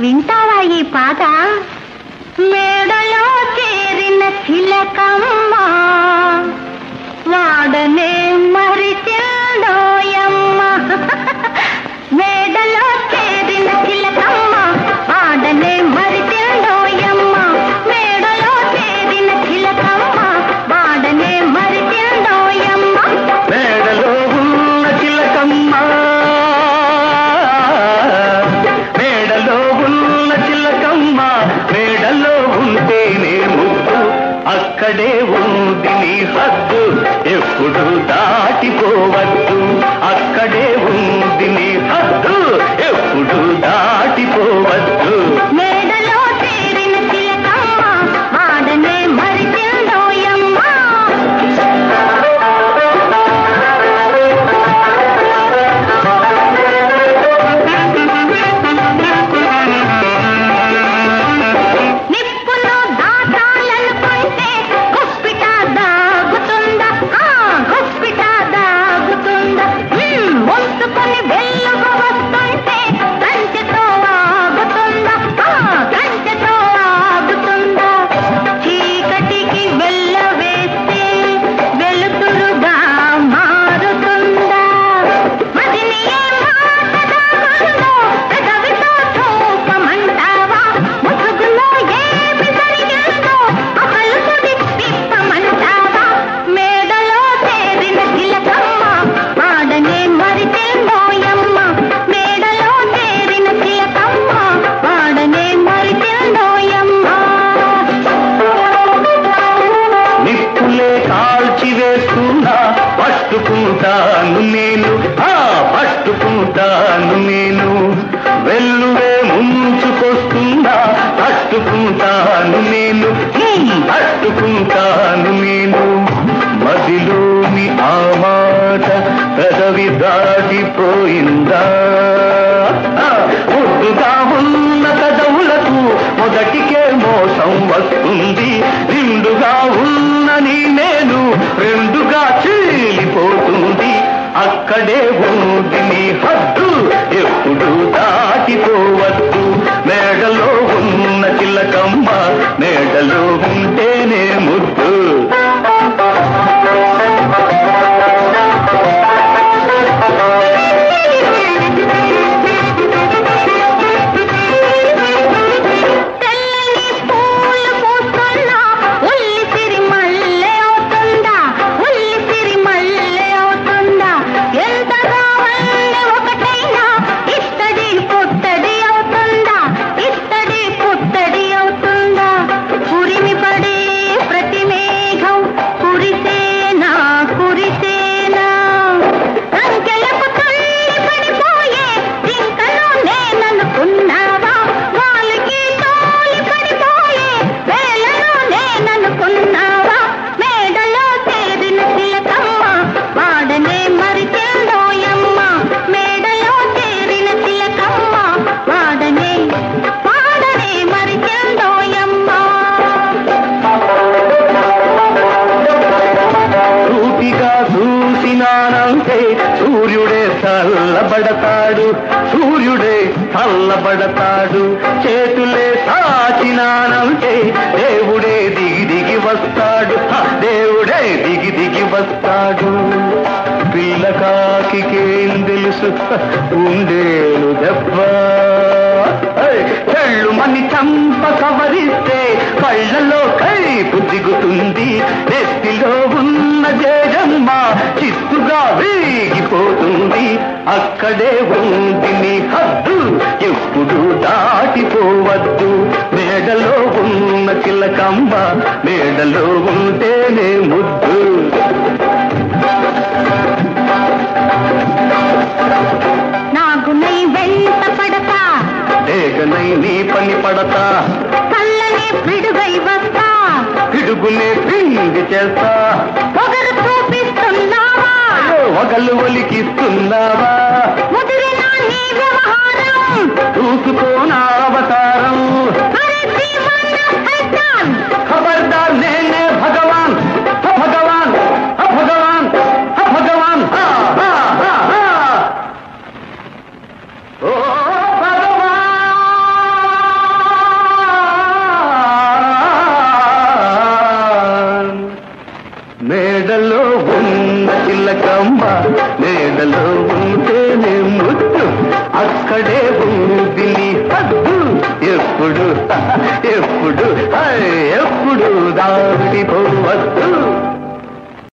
వింటావా ఈ పాట మేడలో చేరిన చిలకమ్మ వాడనే మరిచిందోయమ్మ మేడలో చేరిన చిలకమ్మ వాడనే మరిచిందోయమ్మ మేడలో చేరిన చిలకమ్మ వాడనే మరిచిందోయమ్మ మేడలో ఉన్న చిలకమ్మ మేడలో ఉన్న చిలకమ్మ మేడలో ఉంటేనే ముద్దు అక్కడే ఉంది నీ హద్దు ఎప్పుడు దాటిపోవద్దు అక్కడే ఉంది నీ హద్దు ఎప్పుడు దాటిపోవద్దు మేడలో చేరిన చిలకమ్మ వాడనే మరిచిందోయమ్మ నిప్పును దాటాలనుకుంటే గుప్పిట దాగుతుందా ఆ గుప్పిట దాగుతుందా మ్మ్, ముంచుకొని వెలుగు వస్తుంటే కంచెతో ఆగుతుందా ఆ కంచెతో ఆగుతుందా చీకటికి వెళ్ళవేస్తే వెలుతురుగా మారుతుందా మదిని ఏ మాట దాగుందో పెదవితో చూపమంటావా ముసుగులో ఏమి జరిగిందో అసలు సుడి విప్పమంటావా మేడలో చేరిన చిలకమ్మ వాడనే మరిచిందోయమ్మ మేడలో చేరిన చిలకమ్మ వాడనే మరిచిందోయమ్మ నిప్పులే కాల్చి వేస్తున్నా పట్టుకుంటాను నేను ఆ పట్టుకుంటాను నేను వెల్లువే ముంచుకొస్తున్నా తట్టుకుంటాను నేను హ్మ్, తట్టుకుంటాను నేను మదిలోని ఆ మాట పెదవి దాటిపోయిందా ఆ, ముద్దుగా ఉన్న పెదవులకు మొదటికే మోసం వస్తుంది నిండుగా ఉన్నని నేను రెండుగా చీలిపోతుంది అక్కడే ఉంది నీ హద్దు ఎప్పుడు దాటిపోవద్దు మేడలో ఉన్న చిలకమ్మ మేడలో ఉంటేనే ముద్దు తెల్లని పూలు పూస్తున్నా ఉల్లి సిరి మల్లె అవుతుందా ఉల్లి సిరి మల్లె అవుతుందా ఎంత కావాలి ఒకటైనా ఇత్తడి పుత్తడి అవుతుందా ఇత్తడి పుత్తడి అవుతుందా ఉరిమి పడే ప్రతి మేఘం కురిసేనా కురిసేనా సంఖ్యలకు తల్లి పడిపోయే జింకలో నేననుకున్నావా వాళ్ళకి తోలి పడిపోయే వేలలో నేననుకున్నావా మేడలో చేరిన చిలకమ్మ వాడనే మరిచిందోయమ్మ మేడలో చేరిన చిలకమ్మ వాడనే వాడనే మరిచిందోయమ్మ సూటిగా చూసినానంటే సూర్యుడే చల్లబడతాడు సూర్యుడే చల్లబడతాడు చేతులే సాచినానంటే దేవుడే దిగి దిగి వస్తాడు హ, దేవుడే దిగి దిగి వస్తాడు పిల్లకాకికేం తెలుసు హ, ఉండేను దెబ్బ చెళ్ళు మని చంప కవరిస్తే కళ్ళలో కైపు దిగుతుంది నెత్తిలో ఉన్న జేజమ్మ చిత్తుగా వీగిపోతుంది అక్కడే ఉంది నీ హద్దు ఎప్పుడు దాటిపోవద్దు మేడలో ఉన్న కిలకమ్మ మేడలో ఉంటేనే ముద్దు నాగునై వెంట పడతా ఏగనై నీ పని పడతా చల్లని పిడుగై వస్తా పిడుగునే పిండి చేస్తా పొగరు చూపిస్తున్నావా వగలు ఒలికిస్తున్నావా ముదిరిన నీ వ్యవహారం చూసుకోనా అవతారం అరే దీవాన సైతాన్ ఖబర్దార్ నేనే భగవాన్ హ భగవాన్ హ భగవాన్ హ భగవాన్ హ, హ, హ, హ. ఓ భగవాన్ అంతలో ఉంటేనే ముద్దు అక్కడే ఉంది నీ హద్దు ఎప్పుడు ఎప్పుడు హై, ఎప్పుడు దాటిపోవద్దు